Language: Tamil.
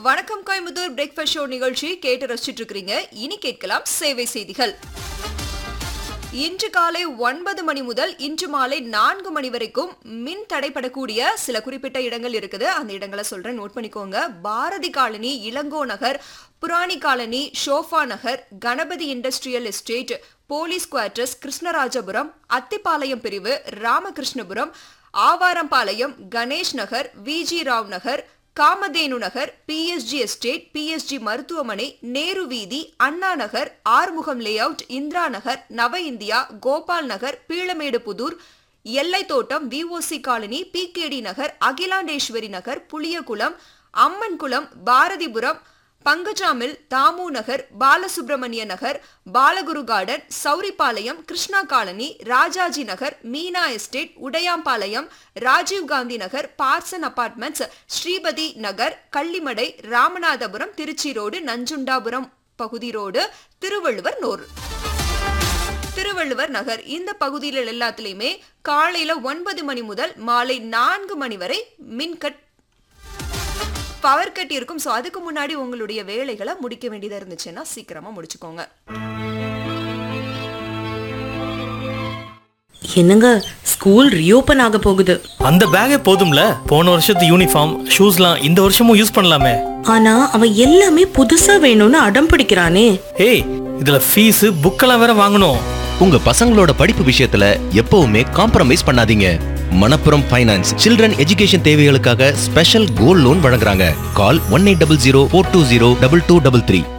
வணக்கம் கோயம்புத்தூர் பிரேக்ஃபாஸ்ட் ஷோ நிகழ்ச்சி கேட்டு ரசிச்சிட்டு இருக்கிறீங்க இனி கேட்கலாம் சேவை செய்திகள் இன்று காலை ஒன்பது மணி முதல் இன்று மாலை நான்கு மணி வரைக்கும் மின் தடைப்படக்கூடிய சில குறிப்பிட்ட இடங்கள் இருக்குது அந்த இடங்களை சொல்றேன் நோட் பண்ணிக்கோங்க Bharathi colony Ilango Nagar Purani colony Shofa Nagar Ganapathy industrial estate police quarters Krishnarajapuram Athipalayam பிரிவு Ramakrishnapuram Avarampalayam Ganesh Nagar VG Rao Nagar Kamadhenu Nagar PSG estate PSG மருத்துவமனை நேரு வீதி Anna Nagar Arumugam layout Indira Nagar Nava India Gopal Nagar Peelamedu Pudur Ellai Thottam VOC colony PKD Nagar Akilandeswari Nagar Puliyakulam Ammankulam Bharathipuram Pankaja mill Thamu Nagar Balasubramania Nagar Balaguru garden Sowripalayam Krishna colony Rajaji நகர் Meena estate Udayampalayam Rajiv Gandhi Nagar Parson apartments Sripathi Nagar Kallimadai Ramanathapuram Trichy road Nanjundapuram பகுதி ரோடு திருவள்ளுவர் நூர் திருவள்ளுவர் நகர் இந்த பகுதியில் எல்லாத்துலயுமே காலையில ஒன்பது மணி முதல் மாலை நான்கு மணி வரை மின்கட் பவர் கட் இருக்கும் ஸோ அதுக்கு முன்னாடி உங்களுடைய வேலைகளை முடிக்க வேண்டியதா இருந்துச்சுன்னா சீக்கிரமா முடிச்சுக்கோங்க என்னங்க ஸ்கூல் ரீஓபன் ஆக போகுது அந்த பேக்கே போதும்ல போன வருஷத்து யூனிஃபார்ம் ஷூஸ்லாம் இந்த வருஷமும் யூஸ் பண்ணலாமே ஆனா அவன் எல்லாமே புதுசா வேணும்னு அடம் பிடிக்கிறானே ஏய் இதுல ஃபீஸ் புக்கெல்லாம் வேற வாங்கணும் உங்க பசங்களோட படிப்பு விஷயத்துல எப்பவுமே காம்ப்ரமைஸ் பண்ணாதீங்க மணப்புரம் ஃபைனான்ஸ் சில்ட்ரன் எஜுகேஷன் தேவைகளுக்காக ஸ்பெஷல் கோல்ட் லோன் வழங்குறாங்க call one eight double zero four two zero double two double three